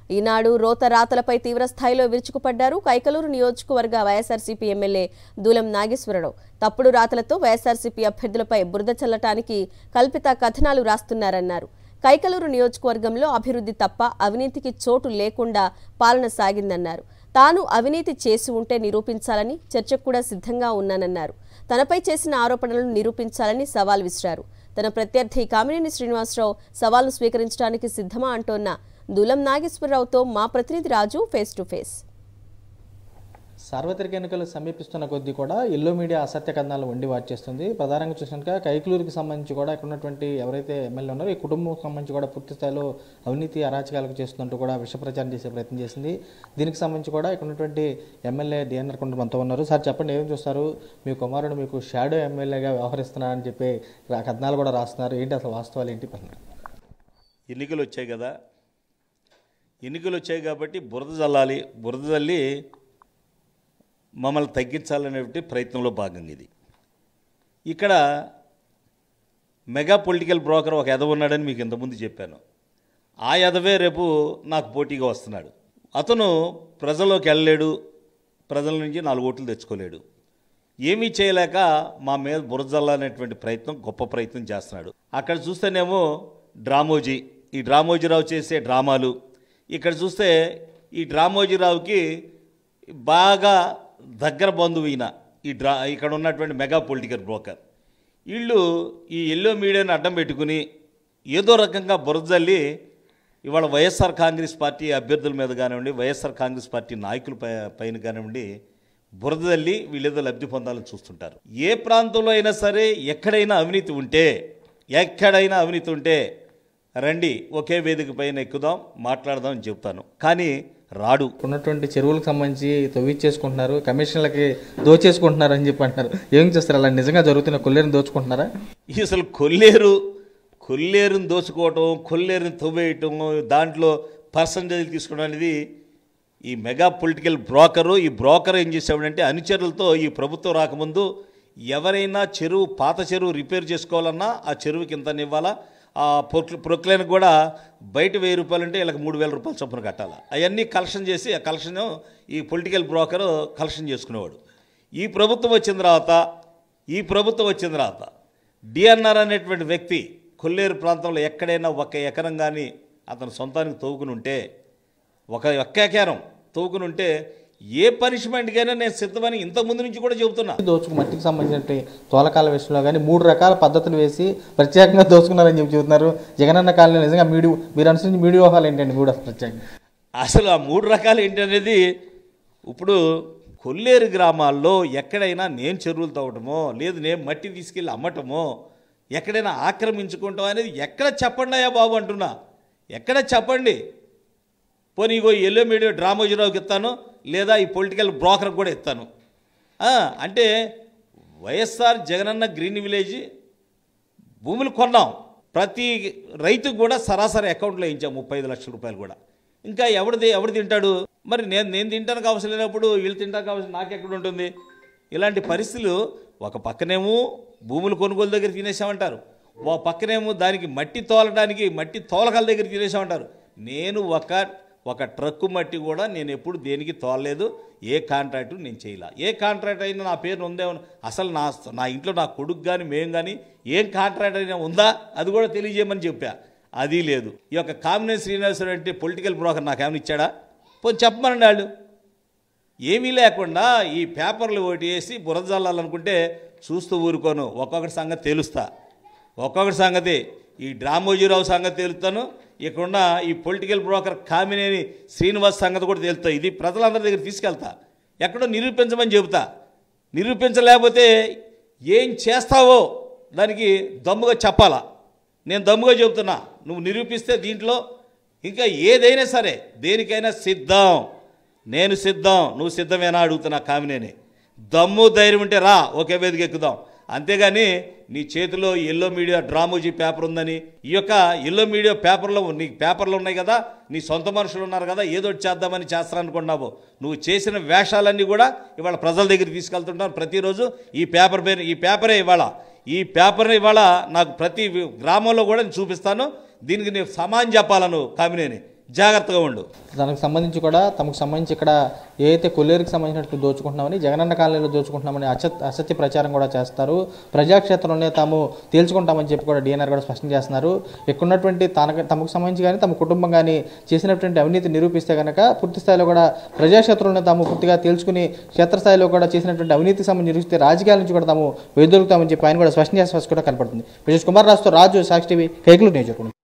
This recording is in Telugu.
ఈనాడు రోత రాతలపై తీవ్ర స్థాయిలో విరుచుకుపడ్డారు కైకలూరు నియోజకవర్గ వైఎస్ఆర్సీపీ ఎమ్మెల్యే దూలం నాగేశ్వరరావు తప్పుడు రాతలతో వైఎస్ఆర్సీపీ అభ్యర్థులపై బురద చల్లటానికి కల్పిత కథనాలు రాస్తున్నారన్నారు కైకలూరు నియోజకవర్గంలో అభివృద్ధి తప్ప అవినీతికి చోటు లేకుండా పాలన సాగిందన్నారు తాను అవినీతి చేసి ఉంటే నిరూపించాలని చర్చకు కూడా సిద్ధంగా ఉన్నానన్నారు తనపై చేసిన ఆరోపణలను నిరూపించాలని సవాల్ విసిరారు తన ప్రత్యర్థి కామినేని శ్రీనివాసరావు సవాల్ను స్వీకరించడానికి సిద్ధమా అంటోన్న దులం నాగేశ్వరరావుతో మా ప్రతినిధి రాజు ఫేస్ టు ఫేస్ సార్వత్రిక ఎన్నికలు సమీపిస్తున్న కొద్దీ కూడా ఎల్లో మీడియా అసత్య కథనాలు వండి వాచేస్తుంది ప్రధానంగా చూసినట్టుగా కైకలూరుకి సంబంధించి కూడా ఇక్కడ ఉన్నటువంటి ఎవరైతే ఎమ్మెల్యే ఉన్నారో ఈ కుటుంబం సంబంధించి కూడా పూర్తి స్థాయిలో అవినీతి అరాచకాలకు చేస్తున్నట్టు కూడా విష ప్రచారం చేసే ప్రయత్నం చేసింది దీనికి సంబంధించి కూడా ఇక్కడ ఉన్నటువంటి ఎమ్మెల్యే డిఎన్ఆర్ కొండ మనతో ఉన్నారు సార్ చెప్పండి ఏం చూస్తారు మీ కుమారుడు మీకు షాడో ఎమ్మెల్యేగా వ్యవహరిస్తున్నారని చెప్పి రా- కథనాలు కూడా రాస్తున్నారు ఏంటి అసలు వాస్తవాలు ఏంటి ఎన్నికలు వచ్చాయి కదా ఎన్నికలు వచ్చాయి కాబట్టి బురద చల్లాలి బురద చల్లి మమ్మల్ని తగ్గించాలనేటువంటి ప్రయత్నంలో భాగంగా ఇది ఇక్కడ మెగా పొలిటికల్ బ్రోకర్ ఒక ఎదవ ఉన్నాడని మీకు ఇంతకుముందు చెప్పాను ఆ ఎదవే రేపు నాకు పోటీగా వస్తున్నాడు అతను ప్రజల్లోకి వెళ్ళలేడు ప్రజల నుంచి నాలుగు ఓట్లు తెచ్చుకోలేడు ఏమీ చేయలేక మా మీద బురజల్లానేటువంటి ప్రయత్నం గొప్ప ప్రయత్నం చేస్తున్నాడు అక్కడ చూస్తేనేమో డ్రామోజీ ఈ డ్రామోజీరావు చేసే డ్రామాలు ఇక్కడ చూస్తే ఈ డ్రామోజీరావుకి బాగా దగ్గర బంధువు ఈయన ఈ డ్రా ఇక్కడ ఉన్నటువంటి మెగా పొలిటికల్ బ్రోకర్ వీళ్ళు ఈ ఎల్లో మీడియాని అడ్డం పెట్టుకుని ఏదో రకంగా బురదల్లి ఇవాళ వైఎస్ఆర్ కాంగ్రెస్ పార్టీ అభ్యర్థుల మీద కానివ్వండి వైఎస్ఆర్ కాంగ్రెస్ పార్టీ నాయకుల పై పైన కానివ్వండి బురదల్లి వీళ్ళేదో లబ్ధి పొందాలని చూస్తుంటారు ఏ ప్రాంతంలో అయినా సరే ఎక్కడైనా అవినీతి ఉంటే ఎక్కడైనా అవినీతి ఉంటే రండి ఒకే వేదిక పైన ఎక్కుదాం మాట్లాడదాం అని చెప్తాను కానీ రాడు ఉన్నటువంటి చెరువులకు సంబంధించి తవ్విచ్చేసుకుంటున్నారు కమిషన్లకి దోచేసుకుంటున్నారు అని చెప్పి అంటున్నారు ఏం చేస్తారు అలా నిజంగా జరుగుతున్న కొల్లేరుని దోచుకుంటున్నారా ఈ అసలు కొల్లేరు కొల్లేరుని దోచుకోవటం కొల్లేరుని తవ్వేయటం దాంట్లో పర్సంటేజ్ తీసుకోవడం అనేది ఈ మెగా పొలిటికల్ బ్రోకరు ఈ బ్రోకర్ ఏం చేసాడంటే అనుచరులతో ఈ ప్రభుత్వం రాకముందు ఎవరైనా చెరువు పాత చెరువు రిపేర్ చేసుకోవాలన్నా ఆ చెరువుకి ఇంత ఇవ్వాలా ఆ ప్రొక్ల ప్రొక్లైన్ కూడా బయట వెయ్యి రూపాయలు అంటే వీళ్ళకి మూడు వేల రూపాయలు చొప్పున కట్టాలి అవన్నీ కలెక్షన్ చేసి ఆ కలెక్షన్ ఈ పొలిటికల్ బ్రోకరు కలెక్షన్ చేసుకునేవాడు ఈ ప్రభుత్వం వచ్చిన తర్వాత ఈ ప్రభుత్వం వచ్చిన తర్వాత డిఎన్ఆర్ అనేటువంటి వ్యక్తి కొల్లేరు ప్రాంతంలో ఎక్కడైనా ఒక ఎకరం కానీ అతను సొంతానికి తవ్వుకుని ఉంటే ఒక ఒక్క ఎకరం తవ్వుకుని ఉంటే ఏ పనిష్మెంట్కైనా నేను సిద్ధమని ఇంతకుముందు నుంచి కూడా చెబుతున్నా దోచుకు మట్టికి సంబంధించిన తోలకాల విషయంలో కానీ మూడు రకాల పద్ధతులు వేసి ప్రత్యేకంగా దోచుకున్నారని చెప్పి చెబుతున్నారు జగనన్న కాలనీ నిజంగా మీడియా మీరు అనుసరించి మీడియా వ్యవహారాలు ఏంటండి కూడా ప్రత్యేకంగా అసలు ఆ మూడు రకాలు ఏంటనేది ఇప్పుడు కొల్లేరు గ్రామాల్లో ఎక్కడైనా నేను చెరువులు తవ్వటమో లేదు నేను మట్టి తీసుకెళ్ళి అమ్మటమో ఎక్కడైనా ఆక్రమించుకుంటాం అనేది ఎక్కడ చెప్పండి అయ్యా బాబు అంటున్నా ఎక్కడ చెప్పండి పోనీ ఇగో ఈ ఎల్లో మీడియా డ్రామోజీరావుకి ఇస్తాను లేదా ఈ పొలిటికల్ బ్రోకర్కి కూడా ఇస్తాను ఆ, అంటే వైఎస్ఆర్ జగనన్న గ్రీన్ విలేజ్ భూములు కొన్నాం ప్రతి రైతుకు కూడా సరాసరి అకౌంట్లో ఇచ్చాం ముప్పై ఐదు లక్షల రూపాయలు కూడా ఇంకా ఎవడిది ఎవడు తింటాడు మరి నేను నేను తింటానికి అవసరం లేనప్పుడు వీళ్ళు తింటానికి అవసరం నాకెక్కడ ఉంటుంది ఇలాంటి పరిస్థితులు ఒక పక్కనేమో భూములు కొనుగోలు దగ్గర తినేసామంటారు ఓ పక్కనేమో దానికి మట్టి తోలడానికి మట్టి తోలకాల దగ్గర తినేసామంటారు నేను ఒక ఒక ట్రక్కు మట్టి కూడా నేను ఎప్పుడు దేనికి తోలలేదు ఏ కాంట్రాక్టు నేను చేయలే ఏ కాంట్రాక్ట్ అయినా నా పేరు ఉందే అసలు నా నా ఇంట్లో నా కొడుకు కానీ మేము కానీ ఏం కాంట్రాక్ట్ అయినా ఉందా అది కూడా తెలియజేయమని చెప్పా అది లేదు ఈ యొక్క కామినేని శ్రీనివాసరావు అంటే పొలిటికల్ బ్రోకర్ నాకేమైనా ఇచ్చాడా పోనీ చెప్పమనండి వాళ్ళు ఏమీ లేకుండా ఈ పేపర్లు ఒకటి వేసి బురదజల్లాలనుకుంటే చూస్తూ ఊరుకోను ఒక్కొక్కటి సంగతి తెలుస్తా ఒక్కొక్కటి సంగతి ఈ డ్రామోజీరావు సంగతి తెలుస్తాను ఇక్కడున్న ఈ పొలిటికల్ బ్రోకర్ కామినేని శ్రీనివాస్ సంగతి కూడా తెలుస్తా ఇది ప్రజలందరి దగ్గర తీసుకెళ్తా ఎక్కడో నిరూపించమని చెబుతా నిరూపించలేకపోతే ఏం చేస్తావో దానికి దమ్ముగా చెప్పాలా నేను దమ్ముగా చెబుతున్నా నువ్వు నిరూపిస్తే దీంట్లో ఇంకా ఏదైనా సరే దేనికైనా సిద్ధం నేను సిద్ధం నువ్వు సిద్ధమేనా అడుగుతున్నా కామినేని దమ్ము ధైర్యం ఉంటే రా ఒకే వేదిక ఎక్కుదాం అంతేగాని నీ చేతిలో ఎల్లో మీడియా డ్రామోజీ పేపర్ ఉందని ఈ యొక్క ఎల్లో మీడియా పేపర్లో నీ పేపర్లు ఉన్నాయి కదా నీ సొంత మనుషులు ఉన్నారు కదా ఏదో ఒకటి చేద్దామని చేస్తారనుకున్నావు నువ్వు చేసిన వేషాలన్నీ కూడా ఇవాళ ప్రజల దగ్గరికి తీసుకెళ్తుంటాను ప్రతిరోజు ఈ పేపర్ పేరు ఈ పేపరే ఇవాళ ఈ పేపర్ని ఇవాళ నాకు ప్రతి గ్రామంలో కూడా నేను చూపిస్తాను దీనికి నేను సమాన్ చెప్పాలను కామినేని జాగ్రత్తగా ఉండు దానికి సంబంధించి కూడా తమకు సంబంధించి ఇక్కడ ఏదైతే కొల్లేరుకి సంబంధించినట్టు దోచుకుంటున్నామని జగనన్న కాలనీలో దోచుకుంటున్నామని అసత్ అసత్య ప్రచారం కూడా చేస్తారు ప్రజాక్షేత్రంలోనే తాము తేల్చుకుంటామని చెప్పి కూడా డిఎన్ఆర్ కూడా స్పష్టం చేస్తున్నారు ఇక్కడ ఉన్నటువంటి తనకు తమకు సంబంధించి కానీ తమ కుటుంబం కానీ చేసినటువంటి అవినీతి నిరూపిస్తే కనుక పూర్తి స్థాయిలో కూడా ప్రజాక్షేత్రంలో తాము పూర్తిగా తేల్చుకుని క్షేత్రస్థాయిలో కూడా చేసినటువంటి అవినీతికి సంబంధించి నిరూపిస్తే రాజకీయాల నుంచి కూడా తాము వెదొలుగుతామని చెప్పి ఆయన కూడా స్పష్టం చేస్తే కూడా కనపడుతుంది విజయ్ కుమార్ రాజుతో రాజు సాక్షి టీవీ కైకులు నియోజకవర్గం